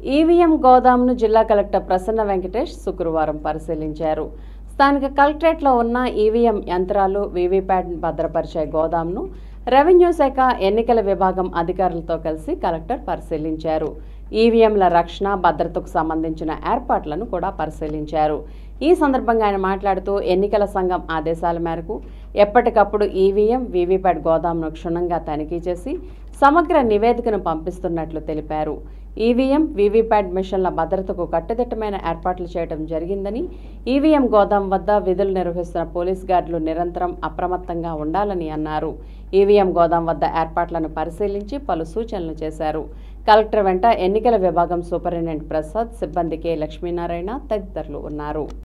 EVM గోదాంను జిల్లా collector Prasanna Venkatesh శుక్రవారం పరిశీలించారు స్థానిక కలెక్టరేట్లో ఉన్న ఈవీఎం యంత్రాలు వీవీప్యాట్ భద్రపరిచే గోదాంను రెవెన్యూ శాఖ ఎన్నికల విభాగం అధికారులతో కలిసి కలెక్టర్ పరిశీలించారు ఈవీఎంల రక్షణ భద్రతకు సంబంధించిన ఏర్పాట్లను కూడా పరిశీలించారు ఈ సందర్భంగా ఆయన మాట్లాడుతూ ఎన్నికల సంఘం ఆదేశాల మేరకు ఎప్పటికప్పుడు ఈవీఎం వీవీప్యాట్ గోదాంను క్షుణ్ణంగా తనిఖీ చేసి సమగ్ర నివేదికను పంపిస్తున్నట్లు తెలిపారు ఈవీఎం వీవీప్యాట్ మిషన్ల భద్రతకు కట్టుదిట్టమైన ఏర్పాట్లు చేయడం జరిగిందని ఈవీఎం గోదాం వద్ద విధులు నిర్వహిస్తున్న పోలీస్ గార్డులు నిరంతరం అప్రమత్తంగా ఉండాలని అన్నారు ఈవీఎం గోదాం వద్ద ఏర్పాట్లను పరిశీలించి పలు సూచనలు చేశారు కలెక్టర్ వెంట ఎన్నికల విభాగం సూపరింటెండెంట్ ప్రసాద్ సిబ్బంది కె లక్ష్మీనారాయణ తదితరులు ఉన్నారు